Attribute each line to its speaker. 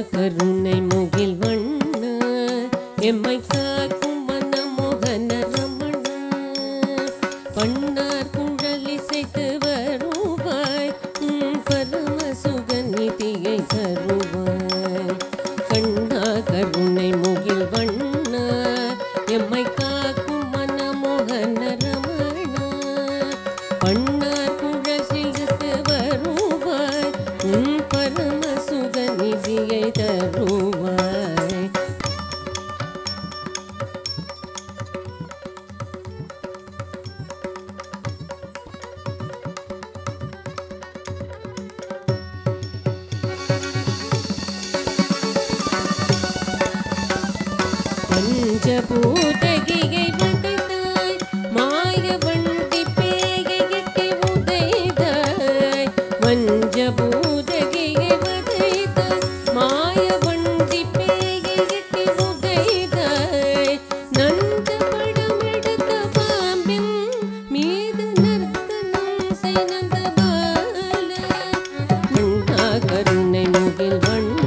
Speaker 1: கருணை முகில் வண்ண எம்மை காக்கும் மனமோகன ரமண பண்ணார் குழலிசைத்து வருவாய் உம் பரம சுகநிதியை தருவாய் கண்ணா கருணை முகில் வண்ண எம்மை காக்கும் மனமோகன ரமண பண்ணார் குழலிசைத்து வருவாய் உம் பரம சுகநிதியை தருவாய் பஞ்சபூதகியை வதைத்தாய் மாய வண்டி பேயை எட்டி உதைத்தாய் பஞ்சபூதகியை வதைத்தாய் மாய வண்டி பேயை எட்டி உதைத்தாய் நஞ்ச படம் எடுத்த பாம்பின் மீது நர்த்தனம் செய்த பால கண்ணா கருணை முகில் வண்ண